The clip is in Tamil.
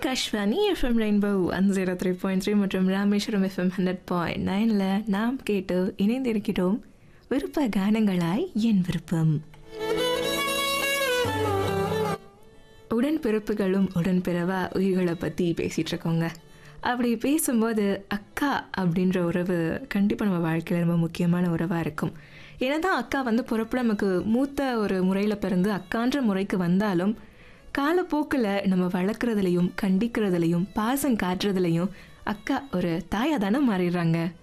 Akashvani FM rainbow one zero three point three மற்றும் ராமேஸ்வரம் எஃப்எம் ஹண்ட்ரட் பாயிண்ட் நைனில் நாம் கேட்டு இணைந்திருக்கிறோம் விருப்ப கானங்களாய் என் விருப்பம் உடன்பிறப்புகளும் உடன்பிறவா உயிர்களை பற்றி பேசிகிட்டு இருக்கோங்க அப்படி பேசும்போது அக்கா அப்படின்ற உறவு கண்டிப்பாக நம்ம வாழ்க்கையில் ரொம்ப முக்கியமான உறவாக இருக்கும் என்னதான் அக்கா வந்து பிறப்பு நமக்கு மூத்த ஒரு முறையில் பிறந்து அக்கான்ற முறைக்கு வந்தாலும் காலப்போக்கில் நம்ம வளர்க்குறதுலையும் கண்டிக்கிறதுலையும் பாசம் காட்டுறதுலையும் அக்கா ஒரு தாயாக தானே மாறிடுறாங்க